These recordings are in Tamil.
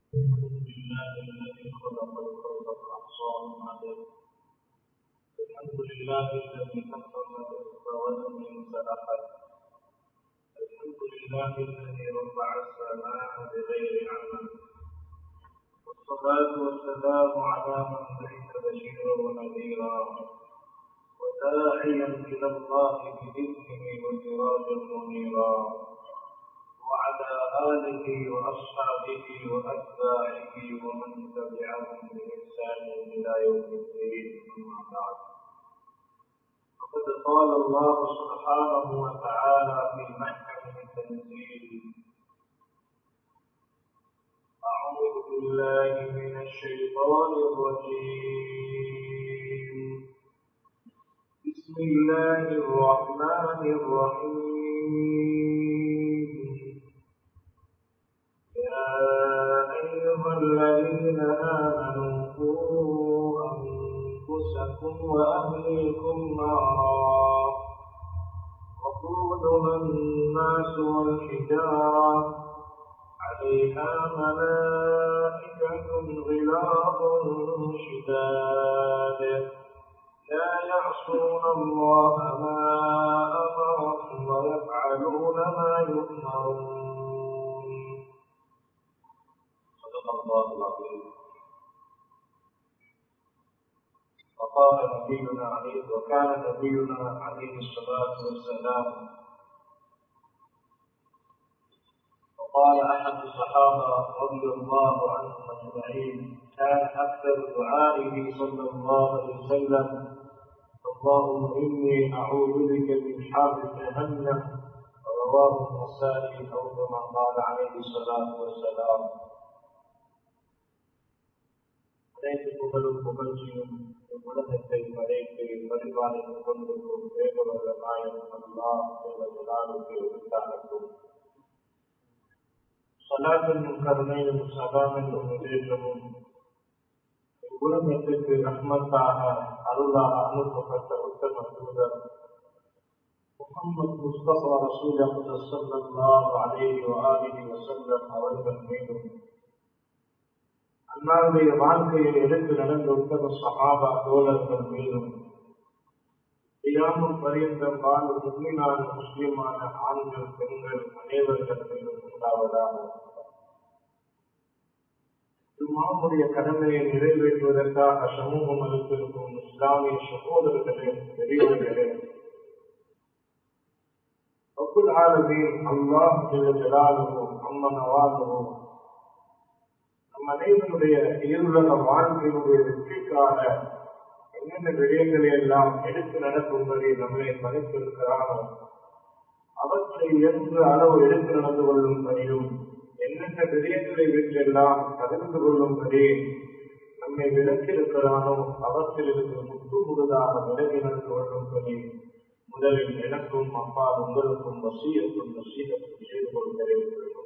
لله الذي خلق الكون فأحصاه عدد الحمد لله الذي حكم الرزق ولم ينس أحد الحمد لله الذي رفع السماء بغير عمل والصلاة والسلام على من ليس بشيرا ونذيرا وداعيا إلى الله بإذنه وسراجا منيرا وعلى آله وأصحابه وأتباعه ومن تبعهم بإحسان إلى يوم الدين أما بعد فقد قال الله سبحانه وتعالى في محكم التنزيل أعوذ بالله من الشيطان الرجيم بسم الله الرحمن الرحيم يا أيها الذين آمنوا قوا أنفسكم وأهليكم نارا وقودها الناس والحجارة عليها ملائكة غلاظ شداد لا يعصون الله ما أمرهم ويفعلون ما يؤمرون صدق الله العظيم وقال نبينا عليه وكان نبينا عليه الصلاة والسلام وقال أحد الصحابة رضي الله عنهم أجمعين كان أكثر دعائه صلى الله عليه وسلم اللهم إني أعوذ بك من حار جهنم رواه النسائي أو كما قال عليه الصلاة والسلام அனைத்து புகழும் புகழ்ச்சியும் உலகத்தை படைத்து பரிபாலித்துக் கொண்டிருக்கும் தேவவல்ல நாயன் அல்லா தேவலாவுக்கு உண்டாகட்டும் சலாத்தின் கருணையும் சதாமின் விதேற்றமும் உலகத்திற்கு ரஹ்மத்தாக அருளாக அனுப்பப்பட்ட உத்தம தூதர் முகமது முஸ்தபா ரசூல் அஹமது சல்லாஹ் அலேஹி ஆலிஹி வசல்லம் அவர்கள் மீதும் அன்னாருடைய வாழ்க்கையை எடுத்து நடந்த உத்தம சகாபா தோழர்கள் மீதும் தியானம் பரியந்தம் வாழும் முன்னினான முஸ்லிமான ஆண்கள் பெண்கள் அனைவர்கள் மீதும் உண்டாவதாக இம்மாவுடைய கடமையை நிறைவேற்றுவதற்காக சமூகம் அளித்திருக்கும் இஸ்லாமிய சகோதரர்களே பெரியவர்களே அப்துல் ஆலமீன் அல்லாஹ் ஜலாலுவும் அம்மன் அவாலுவும் நம் அனைவருடைய இருளக வாழ்க்கையினுடைய வெற்றிக்காக என்னென்ன விடயங்களை எல்லாம் எடுத்து நடக்கும்படி நம்மை பணித்திருக்கிறானோ அவற்றை என்று அளவு எடுத்து நடந்து கொள்ளும்படியும் என்னென்ன விடயங்களை வீட்டெல்லாம் பகிர்ந்து கொள்ளும்படி நம்மை விளக்கியிருக்கிறானோ அவற்றிலிருந்து முற்று முழுதாக விலகி நடந்து கொள்ளும்படி முதலில் எனக்கும் அப்பா உங்களுக்கும் வசியத்தும் வசீகத்தும் செய்து கொள்கிறேன்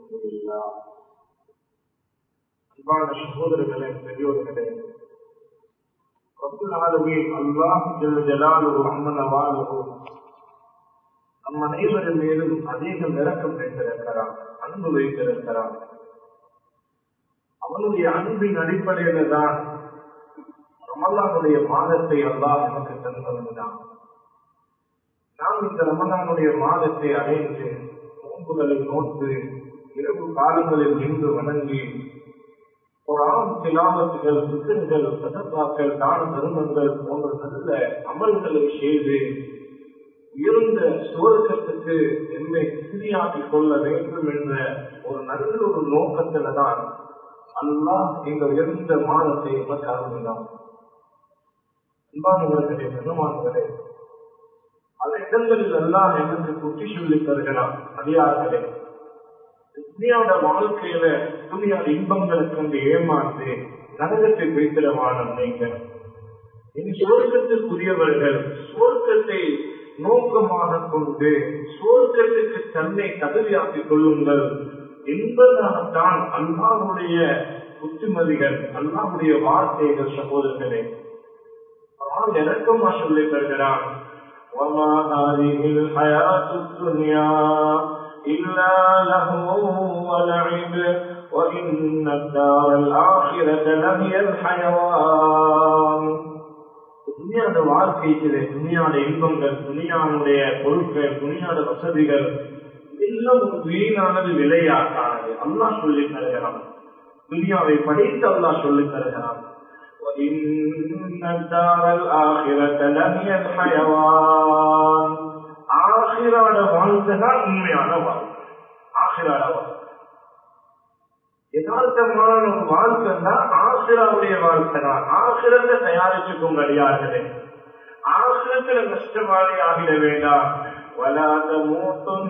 அன்பான சகோதரர்களே பெரியோர்களே ரப்புல் ஆலமீன் அல்லாஹ் ஜல்ல ஜலாலுஹு அம்மன வாலுஹு நம் அனைவரின் மேலும் அதிகம் இறக்கம் வைத்திருக்கிறான் அன்பு வைத்திருக்கிறான் அவனுடைய அன்பின் அடிப்படையில தான் ரமலானுடைய மாதத்தை அல்லாஹ் எனக்கு தந்தவன்தான் நாம் இந்த ரமலானுடைய மாதத்தை அடைந்து நோன்புகளை நோட்டு இரவு காலங்களில் நின்று வணங்கி குரான் திலாமத்துகள் சிக்கன்கள் சதப்பாக்கள் தான தர்மங்கள் போன்ற நல்ல அமல்களை செய்து உயர்ந்த சுவர்க்கத்துக்கு என்னை சிறியாக்கிக் கொள்ள வேண்டும் என்ற ஒரு நல்ல ஒரு நோக்கத்துல தான் அல்லாஹ் இந்த உயர்ந்த மாதத்தை எமக்கு அருளினான் அன்பானவர்களே பெருமானவர்களே பல இடங்களில் எல்லாம் எனக்கு குட்டி சொல்லி தருகிறான் அடியார்களே துணியாவோட வாழ்க்கையில துணியார் இன்பங்களை கண்டு ஏமாந்து நரகத்தை வைத்திடமான நீங்க இனி சுவர்க்கத்திற்குரியவர்கள் சுவர்க்கத்தை நோக்கமாக கொண்டு சுவர்க்கத்துக்கு தன்னை தகுதியாக்கிக் கொள்ளுங்கள் என்பதாகத்தான் அல்லாவுடைய புத்திமதிகள் அல்லாவுடைய வார்த்தைகள் சகோதரர்களே அவன் இறக்கமா சொல்லி தருகிறான் وما هذه الحياة الدنيا إلا لهو ولعب وإن الدار الآخرة لهي الحيوان துணியாட வாழ்க்கையிலே துணியாட இன்பங்கள் துணியானுடைய பொருட்கள் துணியாட வசதிகள் எல்லாம் வீணானது விளையாட்டானது அல்லாஹ் சொல்லி தருகிறான் துனியாவை படித்து அல்லாஹ் சொல்லி தருகிறான் وإن الدار الآخرة لهي الحيوان ஆகிராட வாழ்க்கை தான் உண்மையான வாழ்க்கை ஆகிராட வாழ்க்கை யதார்த்தமான ஒரு வாழ்க்கை தான் ஆசிராவுடைய வாழ்க்கை தான் ஆசிரத்தை தயாரிச்சுக்கும் கிடையாதுலே ஆசிரத்துல கஷ்டமாடி ஆகிட வேண்டாம் வலாத மூட்டும்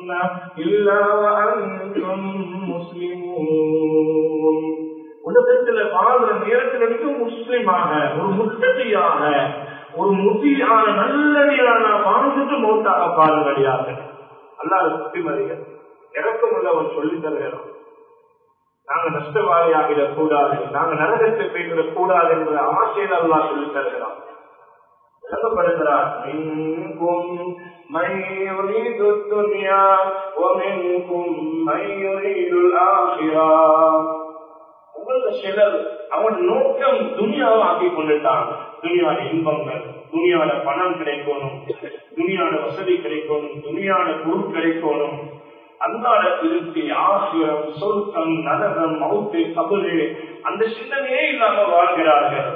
முஸ்லிமும் உலகத்துல வாழ்ற நேரத்தில் வரைக்கும் முஸ்லிமாக ஒரு முத்தகையாக ஒரு முதியான நல்லடியான வாழ்ந்துட்டு மௌத்தாக பாருங்கடியாக அல்லாத புத்திமதிகள் இறக்கம் உள்ளவன் சொல்லி தருகிறோம் நாங்க நஷ்டவாளியாகிடக் கூடாது நாங்க நரகத்தை போய்விடக் கூடாது என்ற ஆசையில் அல்லா சொல்லி தருகிறான் விளங்கப்படுகிறார் மின்கும் மையுரீது துன்யா ஒமின்கும் மையுரீதுல் ஆகிரா உங்கள சிலர் அவன் நோக்கம் துணியாவை ஆக்கி கொண்டுட்டான் துணியாட இன்பங்கள் துணியாட பணம் கிடைக்கணும் துணியாட வசதி கிடைக்கணும் துணியாட பொருள் கிடைக்கணும் அன்றாட திருப்தி ஆசியம் சொருக்கம் நரகம் மௌத்து கபரு அந்த சிந்தனையே இல்லாம வாழ்கிறார்கள்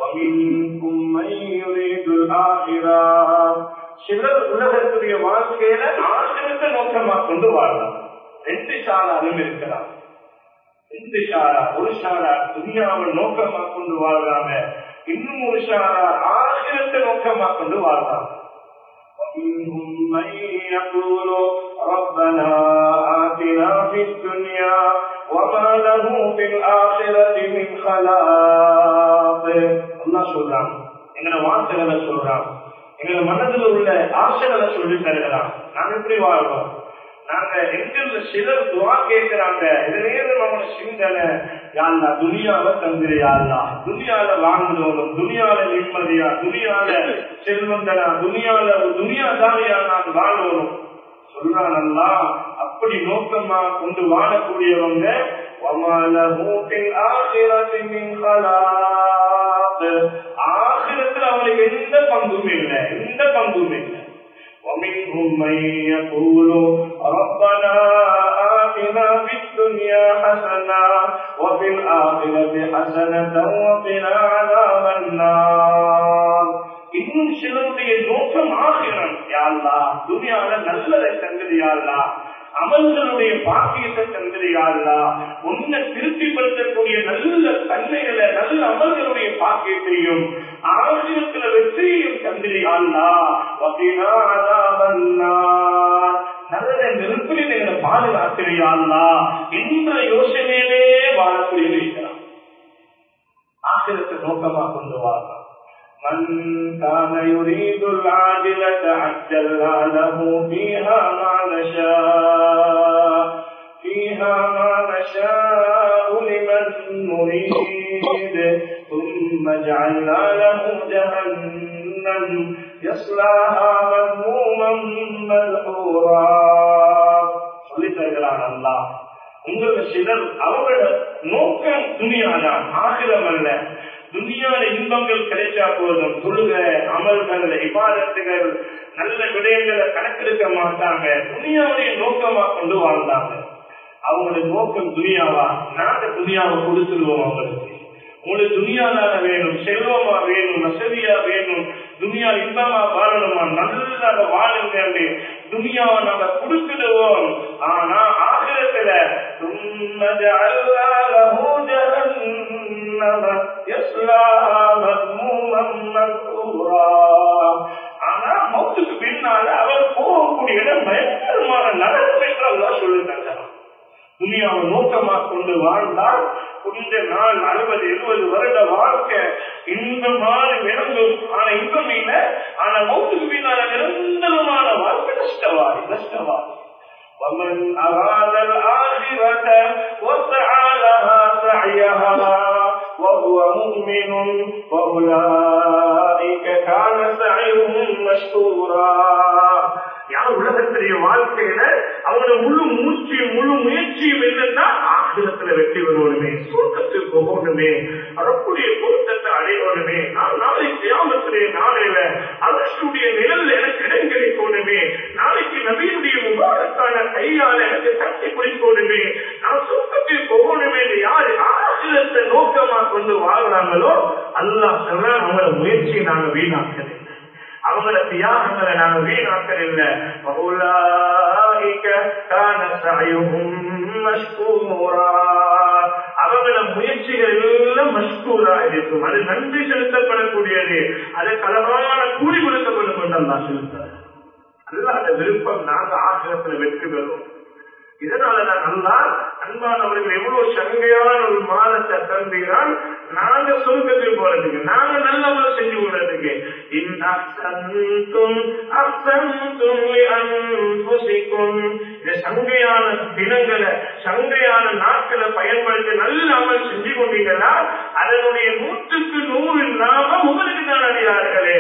சிலர் உலகத்துடைய வாழ்க்கையில ஆசிரியத்தை நோக்கமா கொண்டு வாழலாம் ரெண்டு சாராரும் இருக்கிறார் ரெண்டு ஷாரா ஒரு ஷாரா துனியாவை நோக்கமா கொண்டு வாழ்றாங்க இன்னும் ஒரு ஷாரா ஆசிரியத்தை நோக்கமா கொண்டு வாழ்றாங்க ومنهم من يقول ربنا آتنا في الدنيا وما له في الآخرة من خلاق الله சொல்றான் எங்களை வார்த்தைகளை சொல்றான் எங்களை மனதில் உள்ள ஆசைகளை சொல்லி தருகிறான் நாங்க எப்படி வாழ்வோம் நாங்க எங்கள்ல சிலர் துவா கேட்கிறாங்க இது நேரம் அவங்க சிந்தனை யாழ்லா துனியாவை தந்திரு யாழ்லா துனியால வாழ்ந்தோனும் துனியால நிம்மதியா துனியால செல்வந்தனா துனியால துனியாதாரியா நான் வாழணும் சொல்றானல்லா அப்படி நோக்கமா கொண்டு வாழக்கூடியவங்க ஆசிரத்தில் அவங்களுக்கு எந்த பங்கும் இல்லை எந்த பங்கும் இல்லை ومنهم من يقول ربنا آتنا في الدنيا حسنة وفي الآخرة حسنة وقنا عذاب النار இன்னும் சிலருடைய நோக்கம் ஆகிறன் யாழ்லா துணியால நல்லதை தந்தது யாழ்லா அமல்களுடைய பாக்கியத்தை தந்தது யாழ்லா உன்னை திருப்திப்படுத்தக்கூடிய நல்ல தன்மைகளை நல்ல அமல்களுடைய பாக்கியத்தையும் ஆசிரியத்துல வெற்றியையும் தந்தது யாழ்லா நல்ல நெருப்பில் எங்களை பாதுகாத்திரையாள்லா என்ற யோசனையிலே வாழக்கூடிய இருக்கிறான் ஆசிரத்தை நோக்கமா கொண்டு வாழலாம் من كان يريد العاجلة عجلنا له فيها ما نشاء فيها ما نشاء لمن نريد ثم جعلنا له جهنم يصلاها مذموما مدحورا சொல்லி தருகிறான் அல்லா உங்களோட சிலர் அவரோட நோக்கம் துணியாதான் ஆகிரம் அல்ல துணியாத இன்பங்கள் கிடைச்சா போதும் தொழுக அமல்கள் இபாதத்துகள் நல்ல விடயங்களை கணக்கெடுக்க மாட்டாங்க துணியாவுடைய நோக்கமா கொண்டு வாழ்ந்தாங்க அவங்களுடைய நோக்கம் துணியாவா நாங்க துணியாவை கொடுத்துருவோம் அவங்களுக்கு உங்களுக்கு துணியாதான வேணும் செல்வமா வேணும் வசதியா வேணும் துனியா இன்பமா வாழணுமா நல்லதாக வாழுங்க துனியாவை நம்ம கொடுத்துடுவோம் ஆனா ஆகிரத்துல ஆனா மௌத்துக்கு பின்னால அவர் போகக்கூடிய இடம் பயங்கரமான நரகம் என்று அல்லா சொல்லி தந்தார் துனியாவை நோக்கமா கொண்டு வாழ்ந்தால் கொஞ்ச நாள் அறுபது எழுபது வருட வாழ்க்கை இந்த மாதிரி விளங்கும் ஆனா இன்பம் இல்லை ஆனா மௌத்துக்கு பின்னால நிரந்தரமான வாழ்க்கை நஷ்டவாதி நஷ்டவாதி ومن أراد الآخرة وسعى لها سعيها وهو مؤمن وأولئك كان سعيهم مشكورا யார் உலகத்துடைய வாழ்க்கையில அவங்களோட முழு மூச்சியும் முழு முயற்சியும் என்னன்னா ஆகிரத்துல வெற்றி பெறணுமே சொர்க்கத்துக்கு போகணுமே அதற்குரிய பொருத்தத்தை அடையணுமே நான் நாளை கியாமத்திலே நாளையில அரசுடைய நிழல் எனக்கு இடம் கிடைக்கணுமே நாளைக்கு நபியுடைய முபாரக்கான கையால எனக்கு தட்டி பிடிக்கணுமே நான் சொர்க்கத்தில் போகணுமே யாரு ஆசிரியத்தை நோக்கமா கொண்டு வாழ்றாங்களோ அல்லாஹ் சொல்ற அவங்கள முயற்சியை நாங்க வீணாக்கல அவங்கள தியாகங்களை நாங்க வீணாக்கல் இல்ல அவங்கள முயற்சிகள் எல்லாம் மஷ்கூரா இருக்கும் அது நன்றி செலுத்தப்படக்கூடியது அது கலமான கூலி கொடுக்கப்படும் கொண்டெல்லாம் செலுத்த அல்லாத விருப்பம் நாங்க ஆசிரத்துல வெற்றி பெறும் இதனாலதான் அல்லா அன்பானவர்கள் எவ்வளவு சங்கையான ஒரு மாதத்தை தந்திரான் நாங்க சொர்க்கத்துக்கு போறதுக்கு நாங்க நல்லவரை செஞ்சு கொள்றதுக்கு இந்த சங்கையான தினங்களை சங்கையான நாட்களை பயன்படுத்தி நல்ல அமல் செஞ்சு கொண்டீங்கன்னா அதனுடைய நூற்றுக்கு நூறு லாபம் உங்களுக்கு தான் அடியார்களே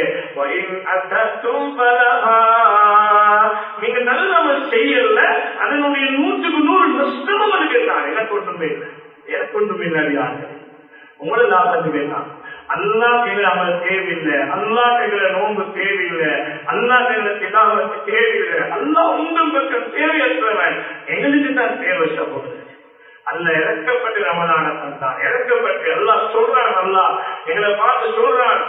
நீங்க நல்ல அமல் செய்யல அதனுடைய நூற்றுக்கு நூறு நஷ்டமும் இருக்கு தான் எனக்கு ஒன்றுமே இல்லை எனக்கு ஒன்றுமே இல்லை அடியார்கள் உங்களோட லாபத்துக்கு வேண்டாம் அல்லா கையில அமல் தேவையில்லை அல்லா கையில நோன்பு தேவையில்லை அல்லா கையில திலாவத்து தேவையில்லை அல்லா உங்கள் பக்கம் தேவையற்றவன் எங்களுக்கு தான் தேவை சகோதரர் அல்ல இறக்கப்பட்டு ரமலான தந்தான் இறக்கப்பட்டு எல்லாம் சொல்றான் அல்லா எங்களை பார்த்து சொல்றான்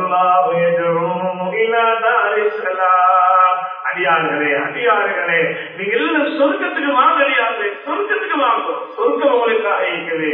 அடியார்களே அடியார்களே நீங்க எல்லாம் சொர்க்கத்துக்கு வாங்க அடியார்களே சொர்க்கத்துக்கு வாங்கும் சொர்க்கம் உங்களுக்காக இருக்குது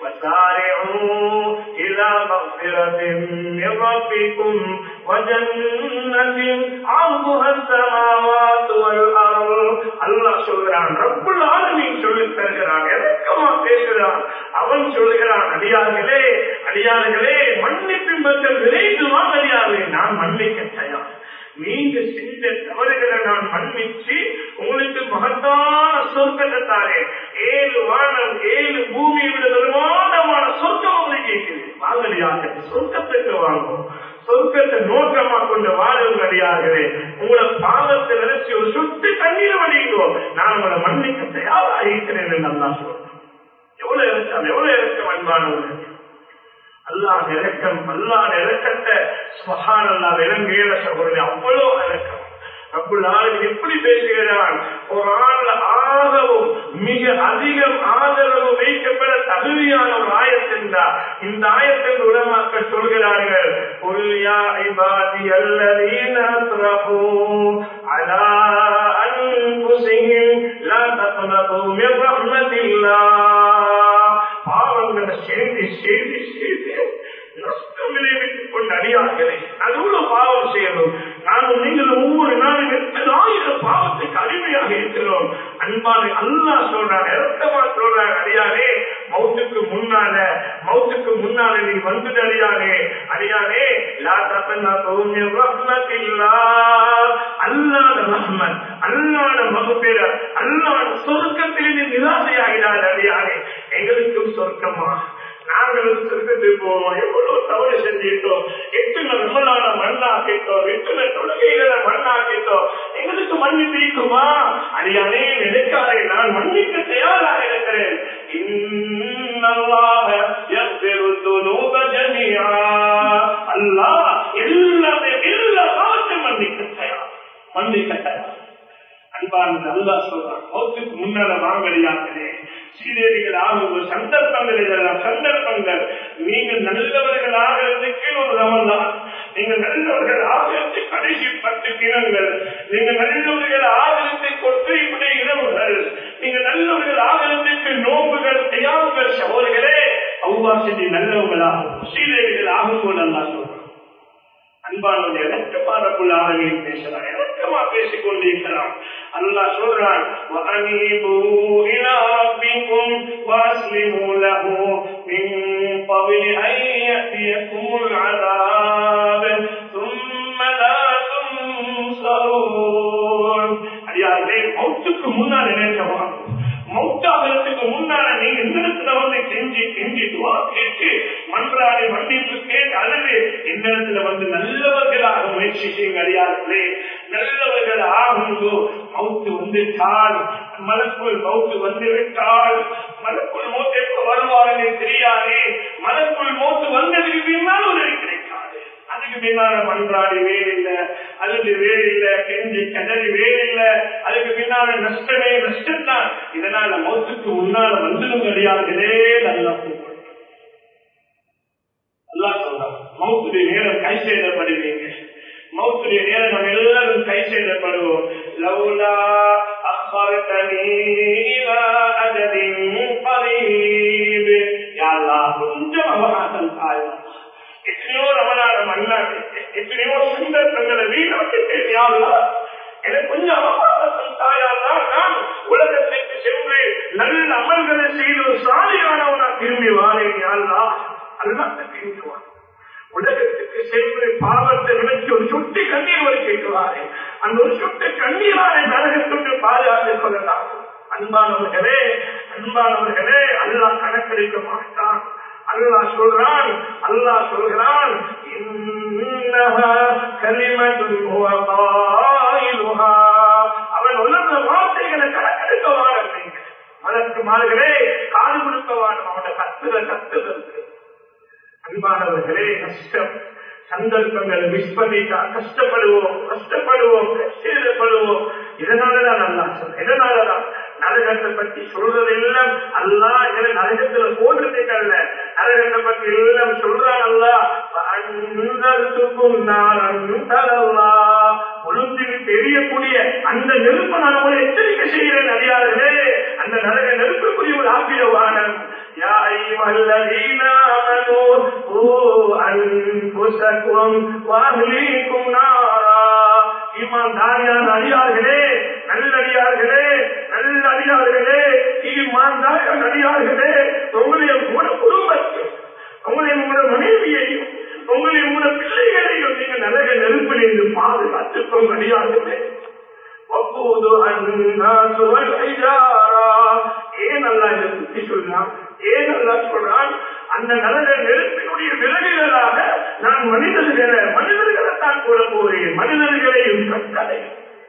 إلى مغفرة من ربكم وجنة عرضها السماوات والأرض الله சொல்கிறான் ரப்புல் ஆலமீன் சொல்லி தருகிறான் இறக்கமா பேசுகிறான் அவன் சொல்லுகிறான் அடியார்களே அடியார்களே மன்னிப்பின் பக்கம் விரைந்து வாங்க அடியார்களே நான் மன்னிக்க தயார் நீங்க செஞ்ச தவறுகளை நான் மன்னிச்சு உங்களுக்கு மகத்தான சொர்க்கத்தை தாரே ஏழு வானம் ஏழு பூமியை விட நிர்மாணமான சொர்க்கம் உங்களுக்கு இருக்குது வாங்கடியாக சொர்க்கத்துக்கு வாங்கும் சொர்க்கத்தை நோக்கமா கொண்டு வாழும் அடியார்களே உங்களை பாவத்தை நினைச்சு ஒரு சுட்டு தண்ணீர் வடிங்கோ நான் உங்களை மன்னிக்க தயாராக இருக்கிறேன் என்று நல்லா சொல்றேன் எவ்வளவு இறக்கம் எவ்வளவு இறக்கம் அன்பானவர்கள் அல்லாஹ் இறக்கம் அல்லாஹ் இறக்கத்தை சுகான் அல்லா விலங்குகிற சகோதரி அவ்வளவு இறக்கம் அப்புள்ளால் எப்படி பேசுகிறான் ஒரு ஆண்ல ஆகவும் மிக அதிகம் ஆதரவு வைக்கப்பட தகுதியான ஒரு ஆயத்தின்றார் இந்த ஆயத்தின் உடமாக்க சொல்கிறார்கள் புல்யா இபாதி அல்லதீன அஸ்ரஃபு அலா அன்புசிஹிம் லா தக்னது மின் ரஹ்மத்தில்லாஹ் பாவங்களை செய்தி செய்தி செய்தி நஷ்டம் விளைவித்துக் கொண்டு அடியார்களே அதுவும் பாவம் செய்யணும் நாங்கள் நீங்கள் ஒவ்வொரு நாளும் எத்தனாயிரம் பாவத்துக்கு அடிமையாக இருக்கிறோம் அன்பான அல்லா சொல்றாங்க இறக்கமா சொல்றாங்க அடியாரே மௌத்துக்கு முன்னால மௌத்துக்கு முன்னால நீ வந்துட்டு அடியாரே அடியாரே லா தப்பன்னா தோமிய ரஹ்மத்தில்லா அல்லாத ரஹ்மத் அல்லாத மகுபேர அல்லாத சொர்க்கத்தில் நீ நிராசையாகிறார் அடியாரே எங்களுக்கும் சொர்க்கமா நாங்களும் சொர்க்கத்துக்கு போவோம் எவ்வளவு தவறு செஞ்சிட்டோம் எத்தனை ரமலான மண்ணாக்கிட்டோம் எத்தனை தொழுகைகளை மண்ணாக்கிட்டோம் எங்களுக்கு மண்ணி பிடிக்குமா அடியானே நினைக்காதே நான் மன்னிக்க தயாராக இருக்கிறேன் அல்லாஹ் எல்லாமே எல்லா பாவத்தையும் மன்னிக்க தயார் மன்னிக்க தயார் அன்பானது அல்லா சொல்றான் மௌத்துக்கு முன்னால வாங்கடியாங்களே சீதேவிகள் ஆகும் சந்தர்ப்பங்கள் இதெல்லாம் சந்தர்ப்பங்கள் நீங்கள் நல்லவர்கள் ஆகிறதுக்கு ஒரு ரமலான் நீங்க நல்லவர்கள் ஆகிறதுக்கு கடைசி பத்து தினங்கள் நீங்க நல்லவர்கள் ஆகிறதை கொற்றையுடைய இரவுகள் நீங்க நல்லவர்கள் ஆகிறதுக்கு நோம்புகள் தியாகங்கள் சகோதரர்களே அவ்வா செஞ்சு நல்லவர்களாகும் சீதேவிகள் ஆகும் போது அல்லா சொல்றான் அன்பானுடைய இலக்கமான ஆளுநர் பேசுறான் இலக்கமா பேசிக் கொண்டிருக்கிறான் அல்லா சொல்றான் மௌத்தாகிறதுக்கு முன்னால நீங்க இந்த இடத்துல வந்து கெஞ்சி கெஞ்சி துவா கேட்டு மன்றாடி மன்னிப்பு கேட்டு அழுது இந்த இடத்துல வந்து நல்லவர்களாக முயற்சி செய்யுங்க அறியார்களே நல்லவர்கள் ஆகுங்கோ மவுத்து வந்துட்டால் மலக்குள் மவுத்து வந்து விட்டால் மலக்குள் மௌத்து எப்ப வருவாருன்னு தெரியாதே மலக்குள் மௌத்து வந்ததுக்கு பின்னால் ஒரு கிடைக்காது அதுக்கு பின்னால மன்றாடி வேறில்லை அதுக்கு வேறில்ல கெஞ்சி கதறி வேறில்ல அதுக்கு பின்னால நஷ்டமே நஷ்டம்தான் இதனால மௌத்துக்கு முன்னால வந்துடும் கிடையாதுகளே நல்லா அல்லா சொல்றான் மௌத்துடைய நேரம் கை செய்தப்படுவீங்க மௌத்துடைய நேரம் நம்ம எல்லாரும் கை செய்தப்படுவோம் லவுலா அخرتني إلى أجل قريب يا الله கொஞ்சம் அவகாசம் தாயும் எத்தனையோ ரமணாரம் அல்லாது எத்தனையோ சந்தர்ப்பங்களை வீணாக்கி தெரியாதா எனக்கு கொஞ்சம் அவகாசம் தாயாதா நான் உலகத்திற்கு சென்று நல்ல அமல்களை செய்து ஒரு சாலையானவனா திரும்பி வாரேன் யாழ்லா அல்லாத திரும்புவான் உலகத்துக்கு சென்று பாவத்தை நினைச்சு ஒரு சுட்டி கண்ணீர் வரை கேட்குவாரே அந்த ஒரு சுட்டு கண்ணீரான நரகத்துக்கு பாதுகாத்துக் கொள்ளலாம் அன்பானவர்களே அன்பானவர்களே அல்லாஹ் கணக்கெடுக்க மாட்டான் அல்லாஹ் சொல்றான் அல்லாஹ் சொல்கிறான் அவன் உலக வார்த்தைகளை கணக்கெடுக்க வாழறீங்க அதற்கு மாறுகளே காது கொடுக்க வாழும் அவனோட கத்துத கத்துதல் அன்பானவர்களே கஷ்டம் சந்தர்ப்பங்களை மிஸ் பண்ணிட்டா கஷ்டப்படுவோம் கஷ்டப்படுவோம் கஷ்டப்படுவோம் இதனாலதான் நல்லா சொல்றேன் இதனாலதான் நரகத்தை பற்றி சொல்றது எல்லாம் அல்லா என நரகத்துல போடுறதுக்கு அல்ல நரகத்தை பற்றி எல்லாம் சொல்றான் அல்லா ஒழுங்கு தெரியக்கூடிய அந்த நெருப்பை நான் உங்களை எச்சரிக்கை செய்கிறேன் அறியாதே அந்த நரக நெருப்புக்குரிய ஒரு ஆக்கிரவானம் يا أيها الذين آمنوا قوا أنفسكم وأهليكم نارا ஈமான்தாரியான அடியார்களே நல்லடியார்களே நல்ல அடியார்களே ஈமான்தாரியான அடியார்களே உங்களுடைய உங்களோட குடும்பத்தையும் உங்களுடைய உங்களோட மனைவியையும் உங்களுடைய உங்களோட பிள்ளைகளையும் நீங்க நரக நெருப்பில் இருந்து பாதுகாத்துக்கோங்க அடியார்களே வப்போது அன்னாசு வல் ஹிஜாரா ஏன் அல்லாஹ் இதை சுத்தி சொல்றான் ஏன் அல்லாஹ் சொல்றான் அந்த நரக நெருப்பினுடைய விலகுகளாக நான் மனிதர்களை மனிதர்களை தான் கூட போகிறேன் மனிதர்களையும் கட்டளை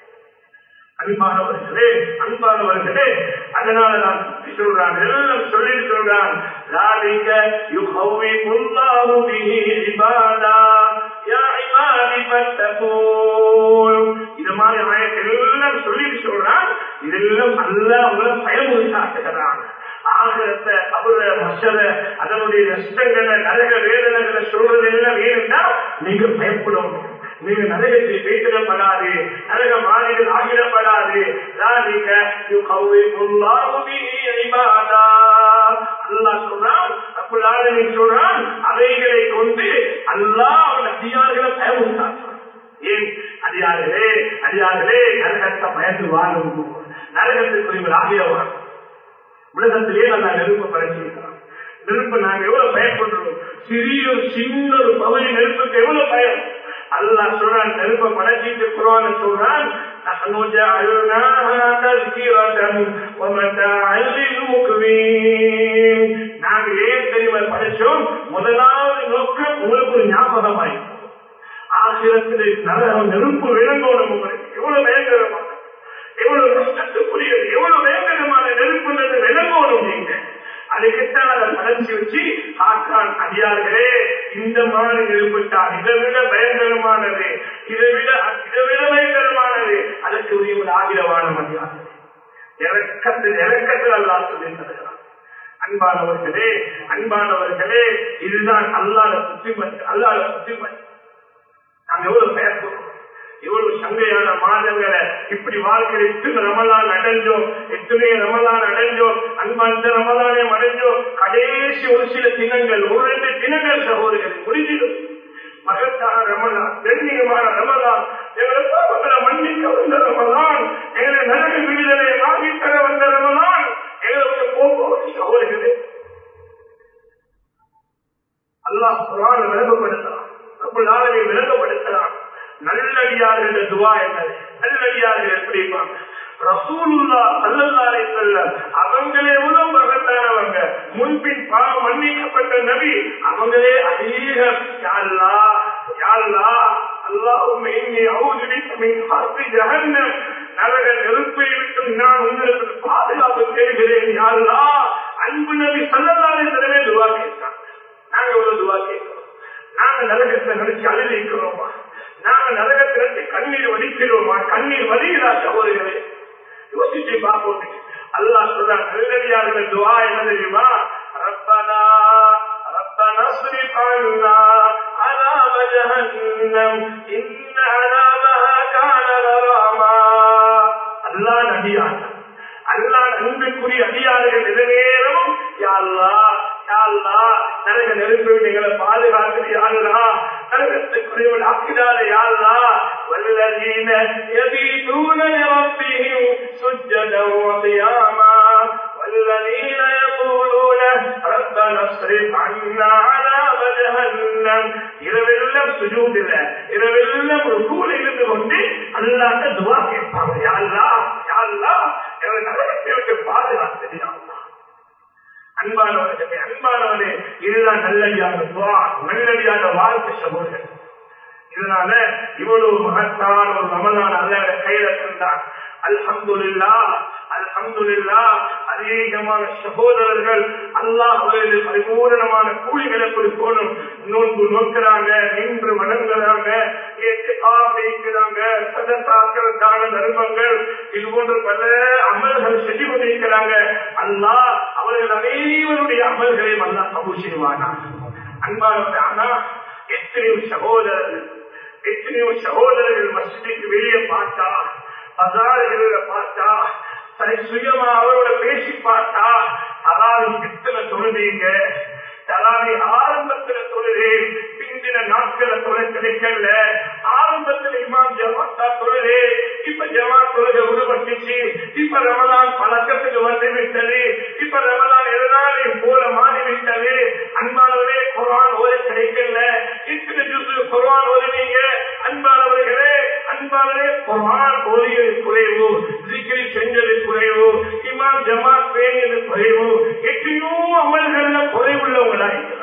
அன்பானவர்களே அன்பானவர்களே அதனால நான் சுத்தி சொல்றான் எல்லாம் சொல்லி சொல்றான் லாலிக யுஹவி முல்லாஹு பிஹி இபாதா யா இபாதி ஃபத்தகூன் இது மாதிரி ஆயத்தில் எல்லாம் சொல்லிட்டு சொல்றான் இதெல்லாம் அல்லாஹ் உங்களை பயமுறுத்தி காட்டுகிறான் ஆகத்தை அவருடைய மசத அதனுடைய நஷ்டங்களை நரக வேதனைகளை சொல்றது எல்லாம் ஏன்னா நீங்க பயப்படணும் நீங்க நரகத்தில் பேசிடப்படாது நரக மாறிகள் ஆகிடப்படாது ذلك يخوف الله به عبادا அல்லாஹ் சொல்றான் அப்படி சொல்றான் அவைகளை கொண்டு அல்லாஹ் அவன் அதிகாரிகளை பயமுறுத்தான் ஏன் அதிகாரிகளே அதிகாரிகளே நரகத்தை பயந்து வாழும் நரகத்துக்குரியவர் ஆகியவர் உலகத்திலே நான் நெருப்ப படைச்சிருக்கிறோம் நெருப்பு நாங்க எவ்வளவு பயப்படுறோம் சிறிய ஒரு சின்ன ஒரு பகுதி நெருப்புக்கு எவ்வளவு பயம் அல்லாஹ் சொல்றான் நெருப்ப படைச்சிட்டு குரான் சொல்றான் نحن جعلناها تذكرة ومتاعا للمقوين நாங்க ஏன் தெரியுமா படைச்சோம் முதலாவது நோக்கம் உங்களுக்கு ஒரு ஞாபகமாயிருக்கும் ஆசிரத்திலே நரகம் நெருப்பு விளங்கணும் உங்களுக்கு எவ்வளவு பயங்கரமா எவ்வளவு கஷ்டத்துக்குரியது எவ்வளவு வேகமான நெருப்புன்றது விளங்கணும் நீங்க அதுக்குத்தான் அதை படைச்சு வச்சு காக்கான் அடியார்களே இந்த மாதிரி நெருப்புத்தான் இதை விட பயங்கரமானது இதை விட இதை விட பயங்கரமானது அதற்கு உரிய ஒரு ஆகிரவான மதியானது இறக்கத்தில் இறக்கத்தில் அல்லா சொல்லி தருகிறான் அன்பானவர்களே அன்பானவர்களே இதுதான் அல்லாத புத்திமதி அல்லாத புத்திமதி நாங்க எவ்வளவு பயப்படுறோம் எவ்வளவு சங்கையான மாதங்களை இப்படி வாழ்க்கை எத்தனை ரமலான் அடைஞ்சோம் எத்தனை ரமலான் அடைஞ்சோம் அன்பாந்த ரமலானே அடைஞ்சோம் கடைசி ஒரு சில தினங்கள் ஒரு ரெண்டு தினங்கள் சகோதரர்கள் முடிஞ்சிடும் மகத்தான ரமலான் கண்ணியமான ரமலான் எங்களை பாவங்களை மன்னிக்க வந்த ரமலான் எங்களை நரக விடுதலை வாங்கி தர வந்த ரமலான் எங்களுக்கு போக்குவரத்து சகோதரர்களே அல்லாஹ் குரான் விளங்கப்படுத்தலாம் நம்மளாலே விளங்கப்படுத்தலாம் நல்லடியார்கள் துவா என்னது நல்லடியார்கள் எப்படி இருப்பாங்க ரசூலுல்லா சல்லல்லாரை செல்ல அவங்களே எவ்வளவு மகத்தான தூய்மையானவங்க முன்பின் பாவம் மன்னிக்கப்பட்ட நபி அவங்களே அதிகம் யாழ்லா யாழ்லா அல்லாஹும் இன்னி அவுது பிக்க மின் ஹர்பி ஜஹன்னம் நரக நெருப்பை விட்டு நான் உங்களுக்கு பாதுகாப்பு தேடுகிறேன் யாழ்லா அன்பு நபி சல்லல்லாஹு தடவை துவா கேட்கிறான் நாங்க ஒரு துவா கேட்கிறோம் நாங்க நரகத்தை நினைச்சு அழுதிக்கிறோமா நாங்க நரகத்தை நினைச்சு கண்ணீர் வடிக்கிறோமா கண்ணீர் வடிகிறா சகோதரிகளே யோசிச்சு பார்ப்போம் அல்லாஹ் சொல்றான் நல்லடியார்கள் துவா என்ன தெரியுமா ரப்பனா ربنا اصرف عنا عذاب جهنم إن عذابها كان غراما அல்லாஹ் நபியான் அல்லாஹ் அன்புக்குரிய அடியார்கள் எது நேரமும் யாழ்லா யாழ்லா நரக நெருப்பு எங்களை பாதுகாத்து யாழ்லா நரகத்துக்குரியவன் ஆக்கினால யாழ்லா والذين يبيتون لربهم سجدا وقياما والذين يقولون ربنا اصرف عنا عذاب جهنم இரவெல்லாம் சுஜூதில இரவெல்லாம் ஒரு கூல இருந்து கொண்டு அல்லாட்ட துவா கேட்பாங்க யாழ்லா யாழ்லா எங்களை நரகத்தை விட்டு பாதுகாத்து யாழ்லா அன்பானவர்களே அன்பானவனே இதுதான் நல்லடியான துவா நல்லடியான வாழ்க்கை சமூகம் இதனால இவ்வளவு மகத்தான ஒரு ரமலான் அல்ல கையில தந்தான் அல்ஹம்துலில்லா அல்ஹம்துலில்லா அதிகமான சகோதரர்கள் அல்லாஹ் அவர்களில் பரிபூரணமான கூலிகளை கொடுக்கணும் நோன்பு நோக்கிறாங்க நின்று வணங்குறாங்க வைக்கிறாங்க சதத்தாக்கள் தான தர்மங்கள் இது போன்ற பல அமல்கள் செஞ்சு கொண்டிருக்கிறாங்க அல்லாஹ் அவர்கள் அனைவருடைய அமல்களையும் அல்லாஹ் கபூல் செய்வானா அன்பானவர்கள் ஆனா எத்தனையோ சகோதரர்கள் எத்தனையோ சகோதரர்கள் மசிதிக்கு வெளியே பார்த்தா பசாறுகளில் பார்த்தா தனி சுயமா அவரோட பேசி பார்த்தா அதாவது எத்தனை தொழுதீங்க தலாவி ஆரம்பத்துல தொழுது பிந்தின நாட்கள தொலை கிடைக்கல ஆரம்பத்துல இமாம் ஜமாத்தா தொழுது இப்ப ஜமா தொழுக உருவட்டுச்சு இப்ப ரமலான் பழக்கத்துக்கு வந்து விட்டது இப்ப ரமலான் எதனாலையும் போல மாறிவிட்டது அன்பானவரே குரான் ஓத கிடைக்கல இத்தனை ஜூசு குரான் ஓதுவீங்க அன்பானவர்களே அன்பானவரே குரான் ஓதியது குறைவு ஜிக்கிரி செஞ்சது குறைவு இமாம் ஜமாத் பேணியது குறைவு எத்தனையோ அமல்கள்ல குறைவுள்ளவங்களா இருக்கலாம்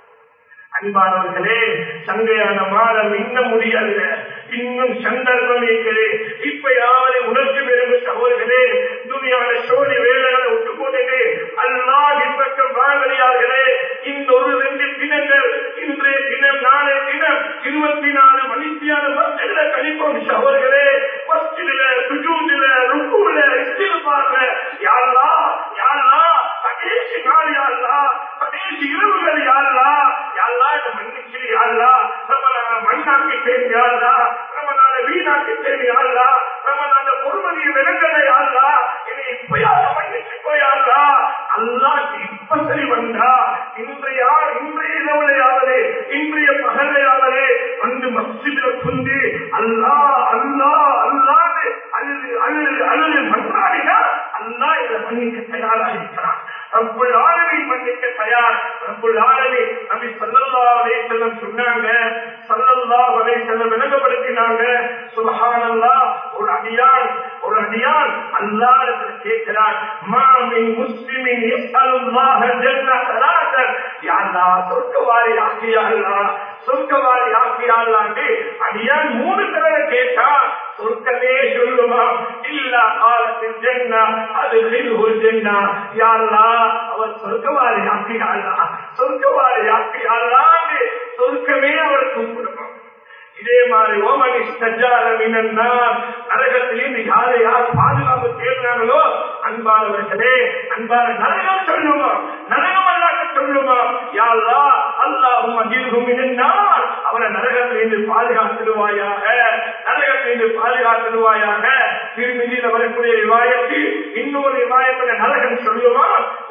அன்பானவர்களே சங்கையான மாதம் இன்னும் முடியல இன்னும் சந்தர்ப்பம் இருக்குது இப்ப யாவரை உணர்ச்சி பெறும் சகோதரர்களே துணியான சோழி வேலைகளை விட்டு போனது அல்லாஹ் பக்கம் வாங்கலையார்களே இந்த ஒரு ரெண்டு தினங்கள் இன்றைய தினம் நாளைய தினம் இருபத்தி நாலு மணித்தியான மஸ்ஜில கழிப்போம் சகோதரர்களே மஸ்ஜில சுஜூதில ருக்குல இஸ்தில்பார்ல யாரா யாரா கடைசி நாள் யாரா கடைசி இரவுகள் யாரா யாரா இந்த மன்னிச்சு யாரா ரமலான மண்ணாக்கி தேடி யாரா ரமலான வீணாக்கி தேடி யாரா ரமலான பொறுமதியை விலங்கல யாரா என்னை இப்பயாவது மன்னிச்சு போயாரா அல்லாஹ் இப்ப சரி வந்தா இன்றைய இன்றைய இரவுலையாவது இன்றைய பகலையாவது வந்து மஸ்ஜிதில குந்து அல்லா அல்லா அல்லாது அழுது அழுது அழுது மன்றாடினா அல்லா இதை மன்னிக்க தயாராக இருக்கிறான் ரப்புல் ஆலமீன் மன்னிக்க தயார் ரப்புல் ஆலமீன் நபி ஸல்லல்லாஹு அலைஹி வஸல்லம் சொன்னாங்க ஸல்லல்லாஹு அலைஹி வஸல்லம் விளங்கப்படுத்தினாங்க சுப்ஹானல்லாஹ் ஒரு அடியான் ஒரு அடியான் அல்லாஹ் கேட்கிறான் மா மின் முஸ்லிமின் யஸ்அலுல்லாஹ ஜன்ன ஸலாத்தன் யா அல்லாஹ் சொர்க்கவாரி ஆக்கியா அல்லாஹ் சொர்க்கவாரி ஆக்கியா அல்லாஹ் அடியான் மூணு தடவை கேட்டா சொர்க்கமே சொல்லுமா இல்ல காலத்தில் ஜென்னா அது ஒரு ஜென்னா யாரா அவர் சொர்க்கவாரி ஆக்கியாளா சொர்க்கவாரி ஆக்கியாளான்னு சொர்க்கமே அவர் கூப்பிடுமா இதே மாதிரி ஓமனி சஜாரமினா நரகத்திலிருந்து யாரை யார் பாதுகாப்பு தேடினாங்களோ அன்பானவர்களே அன்பான நரகம் சொல்லுமா நரகம் அல்லாக்க சொல்லுமா யாழ்லா அல்லாஹும் அஜீர்கும் இருந்தால் அவனை நரகத்திலிருந்து பாதுகாத்திடுவாயாக நரகத்திலிருந்து பாதுகாத்திடுவாயாக திருமதியில் வரக்கூடிய விவாயத்தில் இன்னொரு விவாயத்தில் நரகம் சொல்லுமா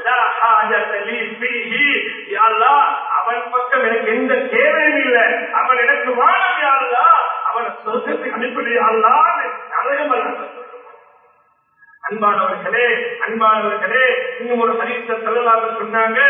அவன் பக்கம் எனக்கு எந்த தேவையும் இல்லை அவன் எனக்கு வாழம் யாருலா அவனை சொர்க்கத்துக்கு அனுப்பிடுயாள்லா நரகம் அல்ல அன்பானவர்களே அன்பானவர்களே இன்னும் ஒரு ஹரிச செல்லலாக சொன்னாங்க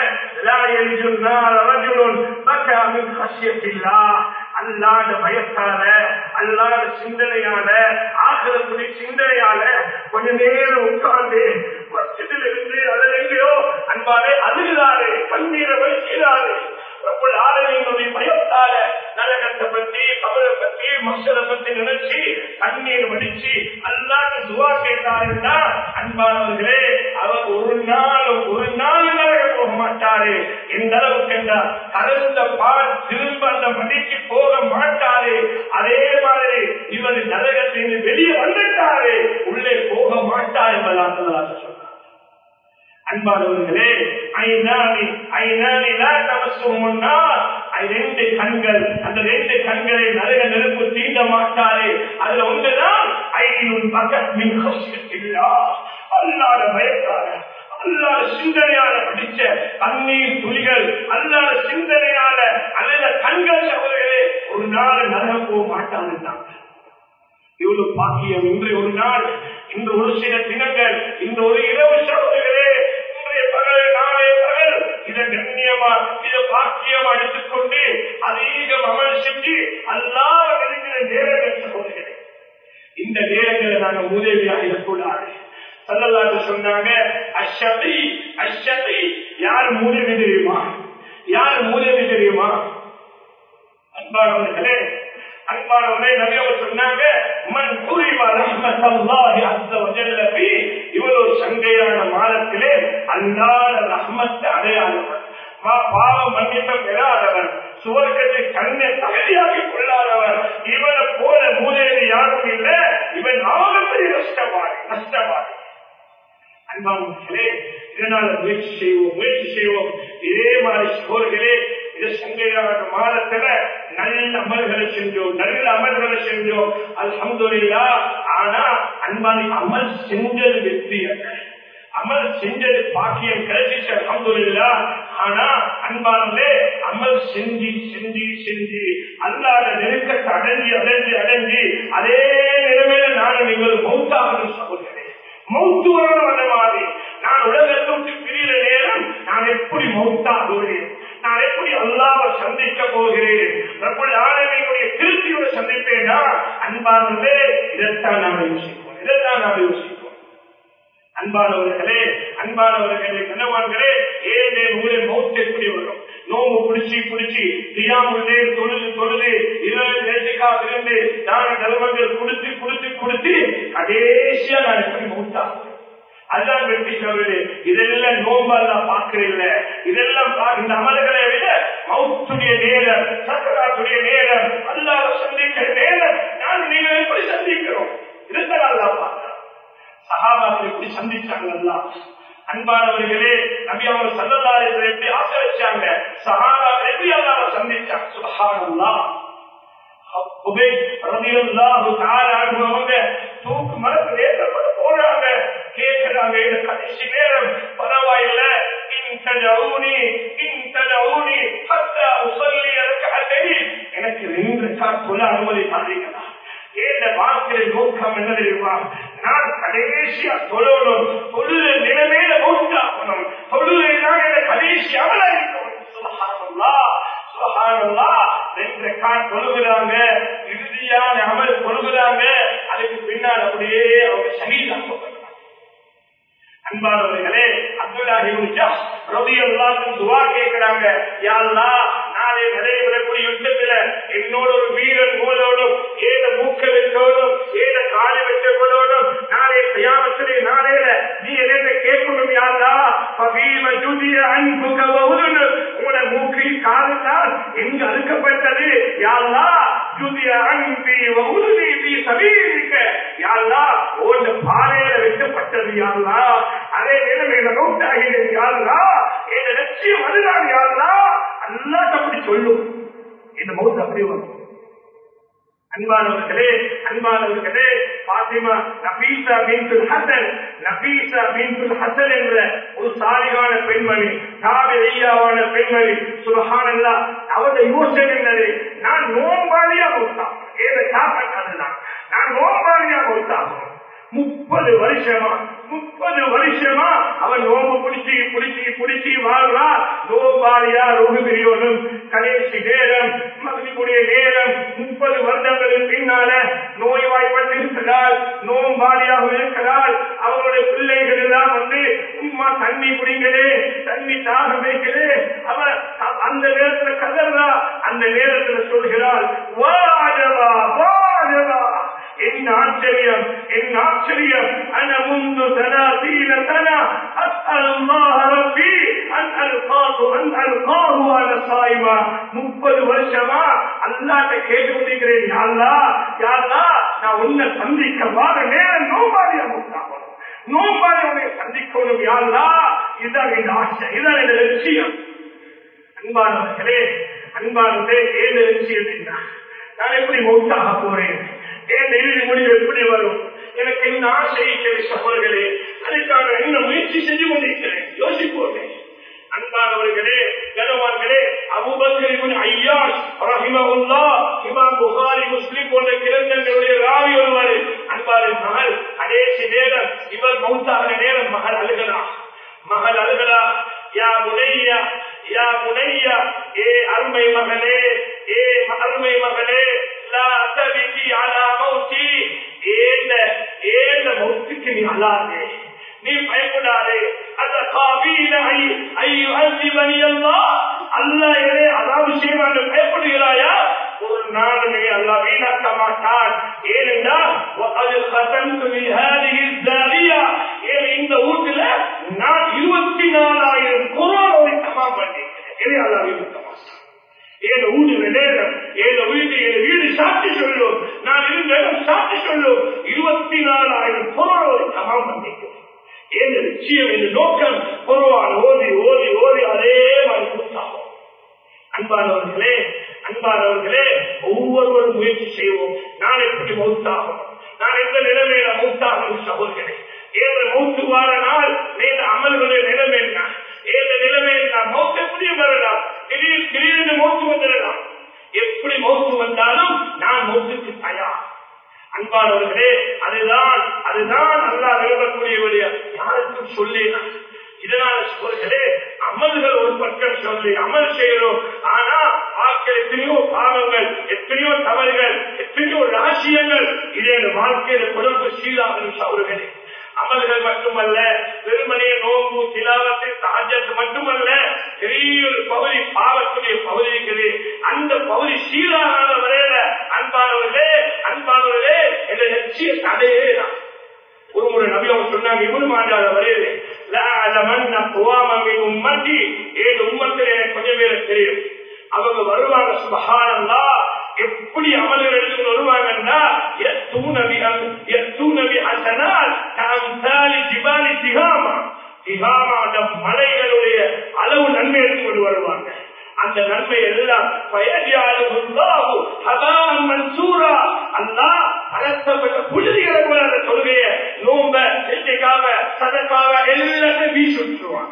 அல்லாத பயத்தால அல்லாத அல்லாத சிந்தனையால ஆகிறத்துடைய சிந்தனையால கொஞ்ச நேரம் உட்கார்ந்து மஸ்ஜிதில் இருந்து அதில் எங்கேயோ அன்பாலே அழுகிறாரு பன்னீரை வலிக்கிறாரு ரப்புல் ஆலமீனுடைய பயத்தால நரகத்தை பத்தி கபரை பத்தி மக்களை பத்தி நினைச்சு கண்ணீர் வடிச்சு அல்லாத துவா கேட்டாருன்னா அன்பானவர்களே அவர் ஒரு நாள் ஒரு நாள் நரக போக மாட்டாரு எந்த அளவுக்கு என்றால் கலந்த பால் திரும்ப அந்த மடிக்கு போக மாட்டாரு அதே மாதிரி இவர் நரகத்திலிருந்து வெளியே வந்துட்டாரு உள்ளே போக மாட்டார் என்பதாக சொன்னார் அன்பானவர்களே ஐநானி ஐநானி தமசுமுன்னா ரெண்டு கண்கள் அந்த ரெண்டு கண்களை நரக நெருப்பு தீண்ட மாட்டாரே அதுல ஒன்றுதான் ஐநூறு பகத் மின் இல்லா அல்லாத பயத்தார அல்லாத சிந்தனையால படிச்ச கண்ணீர் துளிகள் அல்லாத சிந்தனையால அல்ல கண்கள் சகோதரர்களே ஒரு நாள் நரக போக மாட்டாங்க இவ்வளவு பாக்கியம் இன்று ஒரு நாள் இன்று ஒரு சில தினங்கள் இந்த ஒரு இரவு சகோதரர்களே இன்றைய பகல் நாளைய பகல் இதை கண்ணியமா இதை பாக்கியமா எடுத்துக்கொண்டு அதிகம் அமல் செஞ்சு அல்லாத இருக்கிற நேரங்கள் சகோதரர்களே இந்த நேரங்களை நாங்க உதவியாக இருக்கக்கூடாது சல்லல்லாஹு சொன்னாங்க அஷபி அஷபி யார் மூதவி தெரியுமா யார் மூதவி தெரியுமா அன்பானவர்களே அன்பானவர்களே நபி அவர் சொன்னாங்க மன் குரிவ ரஹ்மத்தல்லாஹி அஸ்ஸ வஜல்ல ஃபீ இவ்வளவு சங்கையான மாதத்திலே அல்லாத ரஹ்மத்தை அடையாளவர் பாவம் மன்னிப்பம் பெறாதவன் சுவர்க்கத்தை கண்ணை தகுதியாகி கொள்ளாதவர் இவனை போல மூதேவி யாரும் இல்லை இவன் ஆகப்பெரிய நஷ்டவாதி நஷ்டவாதி அன்பானவர்களே இதனால முயற்சி செய்வோம் முயற்சி செய்வோம் இதே மாதிரி சோர்களே இது சங்கையான மாதத்துல நல்ல அமல்களை செஞ்சோம் நல்ல அமல்களை செஞ்சோம் அல்ஹம்துலில்லா ஆனா அன்பானி அமல் செஞ்சது வெற்றி அல்ல அமல் செஞ்சது பாக்கியம் கிடைச்சிச்சு அல்ஹம்துலில்லா ஆனா அன்பானே அமல் செஞ்சு செஞ்சு செஞ்சு அல்லாத நெருக்கத்தை அடைஞ்சு அடைஞ்சு அடைஞ்சு அதே நிலைமையில நானும் நீங்கள் மௌத்தாகணும் சகோதரே மௌத்து வரணும் அந்த மாதிரி நான் உலகத்தை விட்டு பிரிகிற நேரம் நான் எப்படி மௌத்தாகுவேன் நான் எப்படி அல்லாவை சந்திக்க போகிறேன் எப்படி ஆளுமையுடைய திருப்தியோட சந்திப்பேனா அன்பானதே இதைத்தான் நாம் யோசிப்போம் இதைத்தான் நாம் யோசிப்போம் அன்பானவர்களே அன்பானவர்களே கனவான்களே ஏழே ஊரே மௌத்து எப்படி வரும் நோம்பு பிடிச்சி பிடிச்சி தியாமுள்ளே தொழுது தொழுது இரவு நேசிக்கா இருந்து தான தர்மங்கள் கொடுத்து கொடுத்து கொடுத்து கடைசியா நான் எப்படி மௌத்தாகும் அதுதான் வெற்றி சொல்றது இதெல்லாம் நோம்பெல்லாம் பாக்குறீங்க இதெல்லாம் இந்த அமல்களை விட மௌத்துடைய நேரம் சக்கராத்துடைய நேரம் அல்லாத சந்திக்கிற நேரம் நான் நீங்கள் எப்படி சந்திக்கிறோம் இதுதான் அல்லா பார்க்கிறோம் சகாபாக்கள் எப்படி சந்திச்சாங்க அன்பானவர்களே நபி அவங்க சல்லல்லாரை எப்படி ஆசை வச்சாங்க சகாபாக்கள் எப்படி அல்லாம சந்திச்சாங்க சுபஹானல்லா தூக்கு மரத்து நேரப்பட்டு போறாங்க கேட்கிறாங்க கடைசி நேரம் பரவாயில்ல எனக்கு ரெண்டு சொல்ல அனுமதி பாத்தீங்களா ஏந்த வாழ்க்கையை நோக்கம் என்ன தெரியுமா நான் கடைசியா சொல்லணும் தொழுத நிலைமையில நோக்காகணும் தொழுதை தான் என்ன கடைசி அமலாயிருக்கணும் சுபஹானல்லா சுபஹானல்லா ரெண்டு கால் தொழுகிறாங்க இறுதியான அமல் தொழுகிறாங்க அதுக்கு பின்னால் அப்படியே அவங்க சகிதான் அன்பானவர்களே அப்துல்லாஹி ரவி அல்லாஹ் துவா கேட்கிறாங்க யாழ்லா நாளை நடைபெறக்கூடிய யுத்தத்துல என்னோட ஒரு வீரன் மூலோடும் ஏத மூக்க வச்சோடும் ஏத காலை வச்சோடும் நாளை பிரயாணத்துடைய நாளையில நீ என்ன கேட்கணும் யாரா பவீம ஜுதிய அன்புக வவுதுன்னு உங்களோட மூக்கில் காதுதான் எங்கு அறுக்கப்பட்டது யாரா ஜுதிய அன்பி வவுதுனி பி சபீரிக்க யாரா உன் பாறையில வைக்கப்பட்டது யாரா அதே நிலைமையில நோட்டாகிறேன் யாரா என் லட்சியம் அதுதான் யாரா அல்லாட்ட அப்படி சொல்லும் இந்த மௌத்து அப்படி வரும் அன்பானவர்களே அன்பானவர்களே பாத்திமா நபீசா பின்துல் ஹசன் நபீசா பின்துல் ஹசன் என்ற ஒரு சாலிகான பெண்மணி தாபியான பெண்மணி சுபஹானல்லா அவருடைய யோசனை என்னது நான் நோம்பாளியா கொடுத்தான் ஏத சாப்பிட்டான் நான் நோம்பாளியா கொடுத்தாகும் முப்பது வருஷமா முப்பது வருஷமா அவன் நோம்பு பிடிச்சி பிடிச்சி பிடிச்சி வாழ்றா நோபாலியா ரோகுபிரியோனும் கடைசி நேரம் மகிழ்ச்சிக்குரிய நேரம் முப்பது வருடங்களுக்கு பின்னால அந்த நேரத்தில் சொல்கிறாள் வாஜவா வாஜவா என் ஆச்சரியம் என் ஆச்சரியம் அன முந்து தனாதீன தனா அஸ்அல் அல்லாஹ் ரப்பி அன் அல்காஹு அன் அல்காஹு அன சாயிமா முப்பது வருஷமா அல்லாட்ட கேட்டு கொண்டிருக்கிறேன் யா அல்லாஹ் யா அல்லாஹ் நான் உன்னை சந்திக்க வார நேரம் நோம்பாடியா முட்டாகும் நோம்பாடி உன்னை சந்திக்கணும் யா அல்லாஹ் இதான் என் ஆசை இதான் என் லட்சியம் அன்பானவர்களே அன்பானதே ஏழு லட்சியம் என்ன நான் எப்படி மௌத்தாக போறேன் ஏன் இறுதி முடிவு எப்படி வரும் எனக்கு என்ன ஆசை இருக்கிற சகோதரர்களே அதுக்காக என்ன முயற்சி செஞ்சு கொண்டிருக்கிறேன் யோசிப்போமே அன்பானவர்களே கனவான்களே அபுபக்கரின் ஐயாஸ் ரஹிமஹுல்லா இமாம் புகாரி முஸ்லிம் போன்ற கிரந்தங்களுடைய ராவி ஒருவர் அன்பாரின் மகள் கடைசி நேரம் இவர் மௌத்தாக நேரம் மகள் அழுகிறா மகள் அழுகிறா யா முனையா யா முனையா ஏ அருமை மகளே ஏ அருமை மகளே லா தபிகி அலா மௌத்தி ஏந்த ஏந்த மௌத்துக்கு நீ அழாதே நீ பயப்படாதே அந்த காபீன ஐ ஐயோ அல்லிபனி அல்லா அல்லா எதை அதாவது செய்வாங்க பயப்படுகிறாயா ஒரு நாளுமே அல்லா வீணாக்க மாட்டான் ஏனென்றால் அது கதந்து ஹாதிஹி ஏன் இந்த வீட்டுல நான் இருபத்தி நாலாயிரம் குரோனை தமாம் பண்ணிக்கிறேன் எதை அல்லா வீணாக்க மாட்டான் ஏழு ஊடு நேரம் ஏழு வீடு ஏழு வீடு சாட்சி சொல்லும் நான் இருந்த இடம் சாட்சி சொல்லும் இருபத்தி நாலாயிரம் பொருளோடு தமாம் பண்ணிக்கிறேன் ஏழு லட்சியம் என்று நோக்கம் பொருவான் ஓதி ஓதி ஓதி அதே மாதிரி கொடுத்தாகும் அன்பானவர்களே அன்பானவர்களே ஒவ்வொருவரும் முயற்சி செய்வோம் நான் எப்படி மௌத்தாகும் நான் எந்த நிலைமையில மௌத்தாகும் சகோதரர்களே ஏழு மௌத்து வார நாள் நேற்று அமல்களுடைய நிலைமை என்ன ஏழு நிலைமையில் நான் மௌத்த எப்படி வரலாம் திடீர் திடீரென்று மௌத்து வந்துடலாம் எப்படி மௌத்து வந்தாலும் நான் மௌத்துக்கு தயார் அன்பானவர்களே அதுதான் அதுதான் அல்லா விரும்பக்கூடியவருடைய யாருக்கும் சொல்லினா இதனால சொல்கிறே அமல்கள் ஒரு பக்கம் சொல்லி அமல் செய்யறோம் ஆனா வாழ்க்கை எத்தனையோ பாவங்கள் எத்தனையோ தவறுகள் எத்தனையோ ரகசியங்கள் இதே வாழ்க்கையில தொடர்பு சீலாகும் அவர்களே அமல்கள் மட்டுமல்ல வெறுமனே நோம்பு திலாவத்தை சாஜத்து மட்டுமல்ல பெரிய ஒரு பகுதி பாவத்துடைய பகுதி இருக்குது அந்த பகுதி சீரான வரையில அன்பானவர்களே அன்பானவர்களே என்ற லட்சிய தடையே தான் ஒரு முறை நபி அவங்க சொன்னாங்க இவரு மாண்டாத வரையிலே உம்மட்டி ஏழு உம்மத்தில் எனக்கு கொஞ்சம் பேர் தெரியும் அவங்க வருவாங்க சுபகானந்தா எப்படி அமல்கள் எடுத்து வருவாங்கன்னா எத்தூனவி எத்தூனவி அசனால் தாலி ஜிபாலி திகாமா திகாமா அந்த மலைகளுடைய அளவு நன்மை எடுத்து கொண்டு வருவாங்க அந்த நன்மை எல்லாம் மன்சூரா அல்லா அகற்றப்பட்ட புழுதிகளை கூட அந்த தொழுகைய நோம்ப செஞ்சைக்காக சதக்காக எல்லாத்தையும் வீசி விட்டுருவாங்க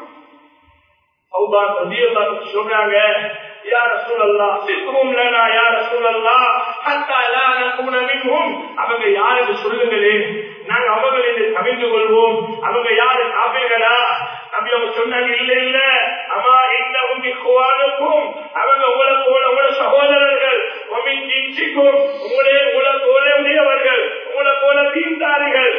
சொல்றாங்க யார சூழல்லா சிக்கும் லனா யார சூழல்லா ஹத்தா லா நகுன மின்ஹும் அவங்க யாருக்கு சொல்லுங்களே நாங்க அவங்களை கவிழ்ந்து கொள்வோம் அவங்க யாரு காப்பீர்களா நபி அவங்க சொன்னாங்க இல்ல இல்ல அம்மா இந்த உங்களுக்கும் அவங்க உங்களை போல உங்கள சகோதரர்கள் ஜின்சிக்கும் உங்களே உங்களை போல உடையவர்கள் உங்களை போல தீந்தார்கள்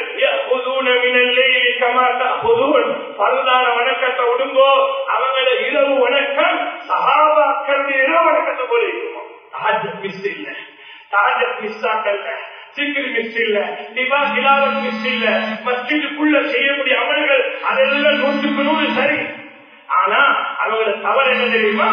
பருதான வணக்கத்தை விடுங்கோ அவங்கள இரவு வணக்கம் சகாபாக்களுடைய இரவு வணக்கத்தை போல இருக்குமா மிஸ் இல்லை தாஜத் மிஸ் ஆக்கல்ல சிக்கிரி மிஸ் இல்ல திவா திலாவத் மிஸ் இல்ல மஸ்ஜிதுக்குள்ள செய்யக்கூடிய அமல்கள் அதெல்லாம் நூற்றுக்கு நூறு சரி ஆனா அவங்களோட தவறு என்ன தெரியுமா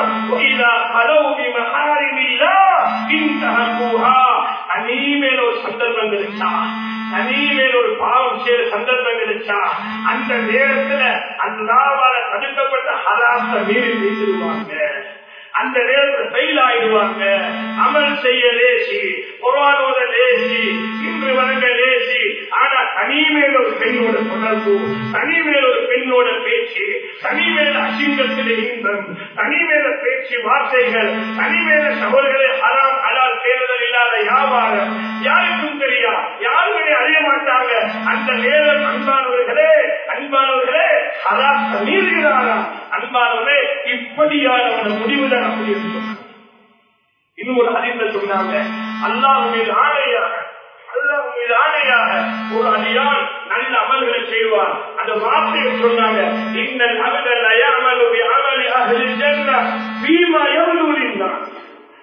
தனி மேல ஒரு சந்தர்ப்பம் கிடைச்சா தனி மேல ஒரு பாவம் செய்யற சந்தர்ப்பம் கிடைச்சா அந்த நேரத்துல அல்லாவால தடுக்கப்பட்ட ஹலாத்த மீறி பேசிடுவாங்க அந்த நேரத்தில் ஃபெயில் ஆயிடுவாங்க அமல் செய்ய லேசி பொருளாதார லேசி இன்று வணங்க லேசி ஆனா தனிமேல ஒரு பெண்ணோட தொடர்பு தனிமேல ஒரு பெண்ணோட பேச்சு தனிமேல அசிங்கத்தில் இன்பம் தனிமேல பேச்சு வார்த்தைகள் தனிமேல சகோதரர்களை ஹராம் அலால் தேர்தல் இல்லாத வியாபாரம் யாருக்கும் தெரியா யாருமே அறிய மாட்டாங்க அந்த நேரம் அன்பானவர்களே அன்பானவர்களே ஹராம் மீறுகிறாரா அன்பானவர்களே இப்படியான ஒரு முடிவு தான் அப்படி இருக்கும் இன்னும் ஒரு அறிந்த சொன்னாங்க அல்லாஹ் மீது ஆணையாக அல்லாஹ் மீது ஆணையாக ஒரு அடியான் நல்ல அமல்களை செய்வார் அந்த வார்த்தையை சொன்னாங்க இன்னல் அகல் அயாமலு அமலி அகலில் ஜன்ன பீமா எவ்வளவு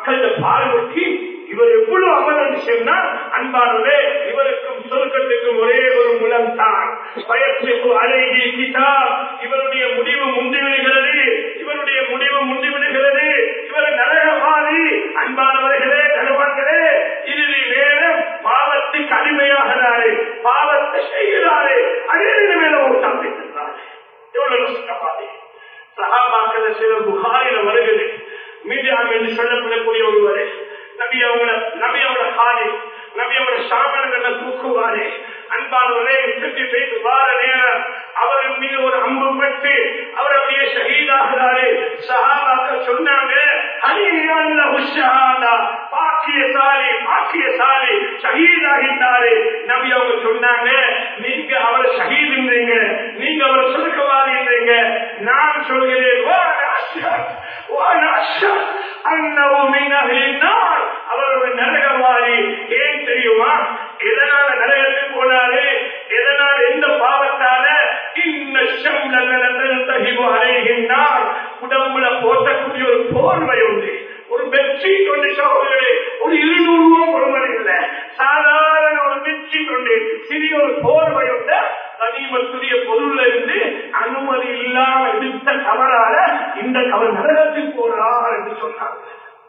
மக்கள பார்வைக்கு இவர் எவ்வளவு அமரன் சொன்னா அன்பானவே இவருக்கும் சொர்க்கத்துக்கும் ஒரே ஒரு முலம் தான் பயத்துக்கு அழகி கிதா இவருடைய முடிவு முந்திவிடுகிறது இவருடைய முடிவு முந்திவிடுகிறது இவர் நரகவாதி அன்பானவர்களே கணவன்களே இறுதி நேரம் பாவத்துக்கு அடிமையாகிறாரு பாவத்தை செய்கிறாரு அதே மேல ஒரு தம்பிக்கிறாரு எவ்வளவு கஷ்டப்பாடு சகாபாக்கள் சில புகாரில வருகிறது மீடியாம் என்று சொல்லப்படக்கூடிய ஒருவரே நபி அவங்கள நபி அவங்கள காலி நபி அவங்கள சாமனங்களை தூக்குவாரே அன்பானவரே சுற்றி போயிட்டு வார நேரம் அவர் மீது ஒரு அம்பு பட்டு அவர் அப்படியே ஷஹீதாகிறாரு சஹாபாக்கள் சொன்னாங்க அலியான்ல உஷாதா பாக்கியசாலி பாக்கியசாலி ஷஹீதாகிட்டாரு நபி அவங்க சொன்னாங்க நீங்க அவரை ஷஹீதுன்றீங்க நீங்க அவரை சுருக்கவாதின்றீங்க நான் சொல்கிறேன் வா நாஷர், வா நாஷர், அன்னவு மின் அஹ்லின் நார். அவர் ஒரு நரகவாதி ஏன் தெரியுமா எதனால நரகத்துக்கு போனாரு எதனால எந்த பாவத்தால இன்ன தகிவு அறைகின்றார் உடம்புல போட்டக்கூடிய ஒரு போர்வை உண்டு ஒரு பெட்ஷீ கொண்டு சகோதரர்களே ஒரு இருநூறு ரூபாய் பொறுமதி இல்லை சாதாரண ஒரு பெட்ஷீ கொண்டு சிறிய ஒரு போர்வை உண்டு கனிமத்துடைய பொருள்ல இருந்து அனுமதி இல்லாம எடுத்த தவறால இந்த அவர் நரகத்துக்கு போறார் என்று சொன்னார்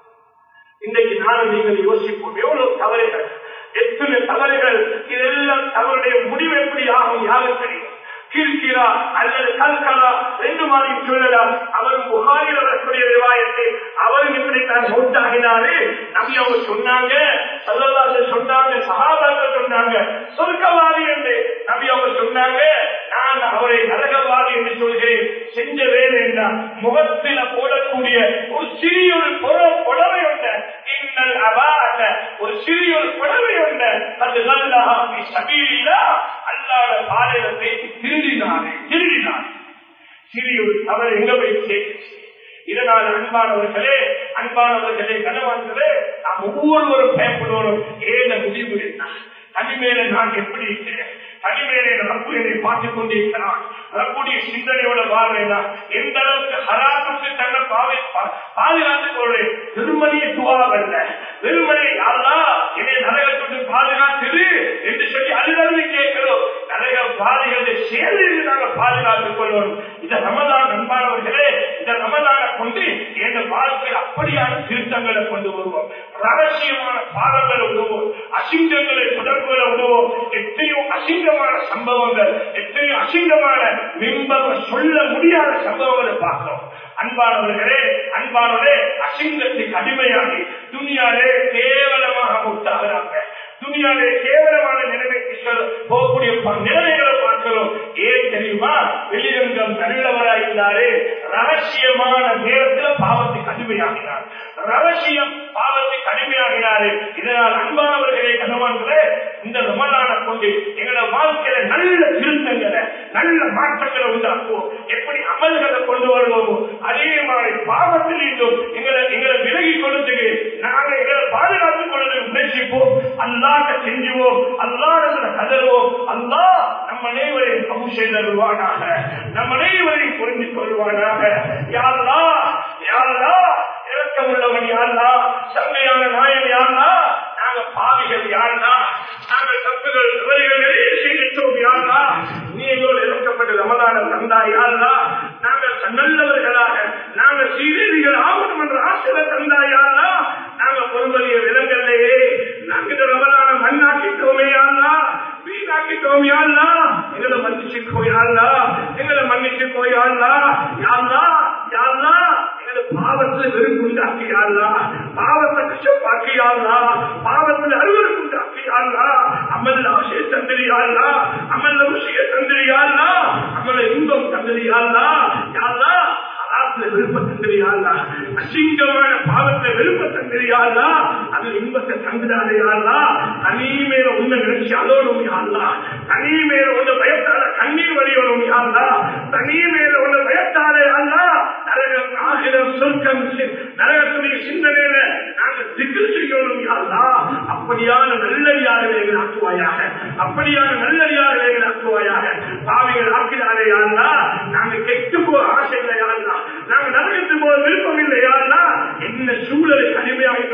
இன்றைக்கு நானும் நீங்கள் யோசிப்போம் எவ்வளவு தவறுகள் எத்தனை தவறுகள் இதெல்லாம் தவறுடைய முடிவு எப்படி ஆகும் யாரும் தெரியும் கிருக்கிறா அல்லது கல்கலா ரெண்டு மாதிரி சொல்லலாம் அவர் புகாரில் வரக்கூடிய விவாயத்தை அவரும் இப்படித்தான் மௌத்தாகினாரு நபி அவங்க சொன்னாங்க சல்லல்லாஹு சொன்னாங்க சஹாபாக்கள் சொன்னாங்க சொர்க்கவாதி என்று நபி அவங்க சொன்னாங்க நான் அவரை நரகவாதி என்று சொல்கிறேன் செஞ்ச வேலை என்ன முகத்தில போடக்கூடிய ஒரு சிறிய ஒரு பொற புடவை உண்டு இன்னல் அபாக ஒரு சிறிய ஒரு புடவை உண்டு அது நல்லா சபீலா அல்லாத பாதையில பேசி திருடினாரே திருடினார் சிறிய ஒரு தவறு எங்க போய் சேர்த்துச்சு இதனால் அன்பானவர்களே அன்பானவர்களே கனவான்களே நாம் ஒவ்வொருவரும் பயப்படுவோம் ஏன முடிவு என்ன தனிமேல நான் எப்படி இருக்கிறேன் தனிமேலே ரப்பு என்னை பார்த்துக் கொண்டிருக்கிறான் ரப்புடைய சிந்தனையோட வாழ்றேனா எந்த அளவுக்கு ஹராமுக்கு தன்னை பாவை பாதுகாத்துக் கொள்றேன் வெறுமனையை துவாவல்ல வெறுமனையை யாரா என்னை நரகத்துக்கு பாதுகாத்துது என்று சொல்லி அழுதழுது கேட்கிறோம் நரக பாதைகளை சேர்ந்து நாங்கள் பாதுகாத்துக் கொள்வோம் இந்த ரமதான் அன்பானவர்களே இந்த ரமதானை கொண்டு என் வாழ்க்கையில் அப்படியான திருத்தங்களை கொண்டு வருவோம் ரகசியமான பாடங்களை விடுவோம் அசிங்கங்களை தொடர்புகளை விடுவோம் எத்தனையோ அசிங்கமான சம்பவங்கள் எத்தனையோ அசிங்கமான மின்பவ சொல்ல முடியாத சம்பவங்களை பார்க்கிறோம் அன்பானவர்களே அன்பானவரே அசிங்கத்துக்கு அடிமையாகி துணியாலே கேவலமாக முட்டாகிறாங்க துணியாலே கேவலமான நிலைமைக்கு செல்ல- போகக்கூடிய ப- நிலைமைகளை பார்க்கிறோம் ஏன் தெரியுமா வெளிரங்கம் நல்லவராயிருந்தாரே ரகசியமான நேரத்தில் பாவத்துக்கு அடிமையாகினார் ரகசியம் பாவத்துக்கு அடிமையாகினாரு இதனால் அன்பானவர்களே கனவான்களே இந்த ரமலான கொண்டு எங்களோட வாழ்க்கையில நல்ல திருத்தங்களை நல்ல மாற்றங்களை உண்டாக்குவோம் எப்படி அமல்களை கொண்டு வருவோமோ அதே மாதிரி பாவத்தில் இருந்தும் எங்களை எங்களை விலகி கொள்றதுக்கு நாங்கள் எங்களை பாதுகாத்துக் கொள்வதற்கு முயற்சிப்போம் அல்லாட்ட செஞ்சுவோம் அல்லாடத்துல கதறுவோம் அல்லா நம்ம அனைவரையும் கபு செய்தருவானாக நம்ம அனைவரையும் புரிந்து கொள்வானாக யாரா யாரா இறக்கமுள்ளவன் யாரா சங்கையான நாயன் யாரா நாங்க பாவிகள் யாரா நாங்கள் தப்புகள் தவறுகள் நிறைய செய்திருத்தோம் யாரா நீ எங்களோடு இறக்கப்பட்ட ரமதானம் தந்தா யாரா நாங்கள் நல்லவர்களாக நாங்கள் சீரீதிகள் ஆகணும் என்ற ஆசிரியர் தந்தா யாரா நாங்கள் பொறுமதிய விலங்கல்லையே நாங்கள் இந்த ரமதானம் மண்ணாக்கிட்டோமே யாரா வீணாக்கிட்டோம் யாரா எங்களை மன்னிச்சுக்கோ யாரா எங்களை மன்னிச்சுக்கோ யாரா யாரா யாரா எங்களை பாவத்துல வெறுப்பு உண்டாக்கியாளா பாவத்தை கஷ்டப்பாக்கியாளா பாவத்தில் அலுவலுக்கு உண்டாக்கியாளா அமல் ஆசையை தந்திரியாளா அமல் ருசியை தந்திரியாளா அமல இன்பம் தந்திரியாளா யாரா ஹராத்துல விருப்பம் தந்திரியாளா அசிங்கமான பாவத்தை விருப்ப தந்திரியாளா அது இன்பத்தை தந்துடாதையாளா தனி மேல உன்னை நினைச்சு அலோனும் யாழ்லா தனி மேல உன்னை பயத்தால கண்ணீர் வழியோனும் யாழ்லா தனி மேல உன்னை பயத்தாலே அல்லா நரகம் ஆகிரம் சொர்க்கம் சி- நரகத்துடைய சிந்தனையில நாங்கள் திக்கில் செய்யணும் யாழ்லா அப்படியான நல்லடியார்களை எங்கள் ஆக்குவாயாக அப்படியான நல்லடியார்களை எங்கள் ஆக்குவாயாக பாவிகள் ஆக்கினாரே யாழ்லா நாங்கள் கெட்டு போக ஆசை இல்லை யாழ்லா நாங்கள் நரகத்து போக விருப்பம் இல்லை யாழ்லா என்ன சூழலை கடுமையாகிட்டு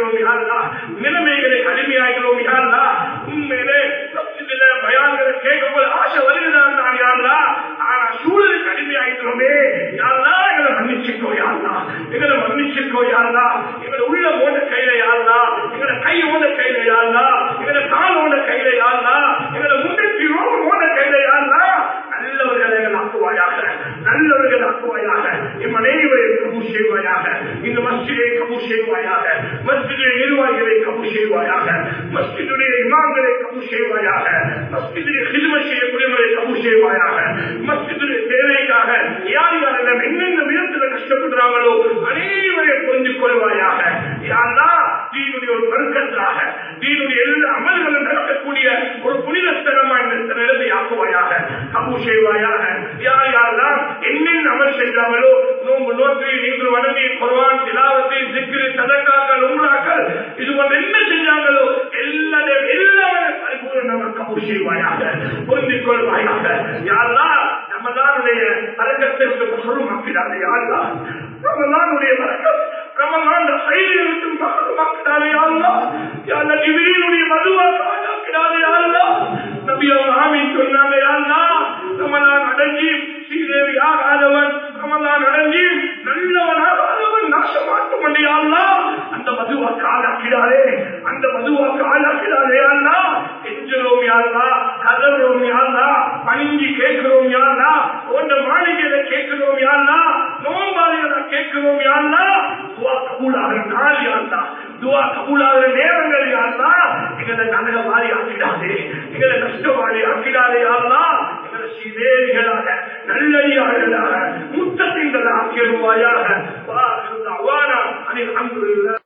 அடிமையாகிறோம் யாருலா நிலைமைகளை அடிமையாகிறோம் யாருலா உண்மையிலே மஸ்ஜிதில பயான்களை கேட்கும் போது ஆசை வருகிறான் தான் யாருலா ஆனா சூழலுக்கு அடிமையாகிறோமே யாருலா எங்களை மன்னிச்சுக்கோ யாருலா எங்களை மன்னிச்சுக்கோ யாருலா எங்களை உள்ள ஓட கையில யாருலா எங்களை கை ஓட கையில யாருலா எங்களை கால் ஓட கையில யாருலா எங்களை முன்னேற்றி ஓட கையில யாருலா நல்லவர்களை எங்கள் ஆக்குவாயாக நல்லவர்கள் ஆக்குவாயாக என் அனைவரை கபு செய்வாயாக இந்த மஸ்ஜிதை கபு செய்வாயாக மஸ்ஜிதை நிர்வாகிகளை கபு செய்வாயாக மஸ்ஜிதுடைய இமாம்களை கபு செய்வாயாக மஸ்ஜிதுடைய சிறுமை செய்யக்கூடியவர்களை கபு செய்வாயாக மஸ்ஜிதுடைய தேவைக்காக யார் யாரெல்லாம் என்னென்ன விதத்தில் கஷ்டப்படுறாங்களோ அனைவரை புரிந்து கொள்வாயாக யாரெல்லாம் தீனுடைய ஒரு வர்க்கத்தாக தீனுடைய எல்லா அமல்களும் நடக்கக்கூடிய ஒரு புனிதஸ்தலமா இந்த நிலைமை ஆக்குவாயாக கபு செய்வாயாக யார் யாரெல்லாம் என்னென்ன அமல் செஞ்சாங்களோ நோம்பு நோக்கி நீங்கள் வணங்கி குர்வான் திலாவத்தை சிக்கிரி சதக்காக்கள் உம்ராக்கள் இது போன்ற என்ன செஞ்சாங்களோ எல்லாரும் எல்லாரும் பரிபூர்ணமாக கபு செய்வாயாக பொருந்திக் கொள்வாயாக யாரெல்லாம் ரமதானுடைய அரங்கத்திற்கு மகருமாக்கிறார்கள் யாரெல்லாம் ரமதானுடைய வழக்கம் ரமதான் சைலிருந்து மகருமாக்கிறாரே யாரெல்லாம் யாரெல்லாம் இவரினுடைய மதுவாக ஆளாக்கிறாரே யாரெல்லாம் நபி அவங்க ஆமீன் சொன்னாங்க யாரெல்லாம் ரமதான் அடங்கி ஸ்ரீதேவி ஆகாதவன் ரமதான் அடங்கி நல்லவனாக ஆதவன் நாசமாக்க முடியாதா அந்த மதுவாக்கு ஆளாக்கிறாரே அந்த மதுவாக்கு ஆளாக்கிறாரே அல்லா எஞ்சுறோம் யாருலா கதறோம் யாருலா பணிஞ்சு கேட்கிறோம் யாருலா உண்ட மாளிகையில கேட்கிறோம் யாருலா நோம்பாளிகளை கேட்கிறோம் யாருலா துவா கபூலாகிற நாள் யாருலா துவா கபூலாகிற நேரங்கள் யாருலா எங்களை நலக மாறி ஆக்கிடாதே எங்களை நஷ்டவாளி ஆக்கிடாதே யாருலா எங்களை சீதேவிகளாக நல்லடியார்களாக முத்தத்தின்கள் ஆக்கிடுவாயாக அவானா அனில் அன்பு